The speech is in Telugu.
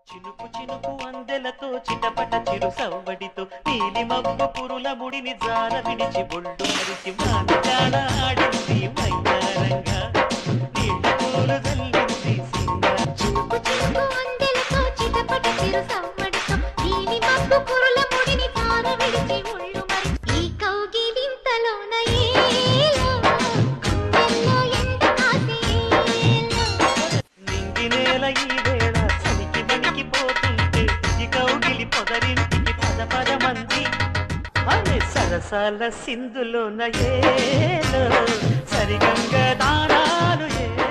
చినుకు చినుకు అందెలతో చిటపట చిరు సవ్వడితో నీలి మబ్బు కురుల ముడిని జార విడిచి బొళ్ళు మరిచి మానగాడ ఆడింది మైదానంగా నీళ్ళ పూలు జల్లింది సింగార చినుకు చినుకు అందెలతో చిటపట చిరు సవ్వడితో నీలి మబ్బు కురుల ముడిని తార విడిచి ఒళ్ళు మరి ఈ కౌగిలింతలోన ఏలో గుండెల్లో ఎండ కాసేలో నింగి నేల ఈ వేళ చలికి వణికిపోతుంటే ఈ కౌగిలి పొదరింటికి పద పద మంది అనే సరసాల సింధులోన ఏలో సరిగంగ దానాలు ఏ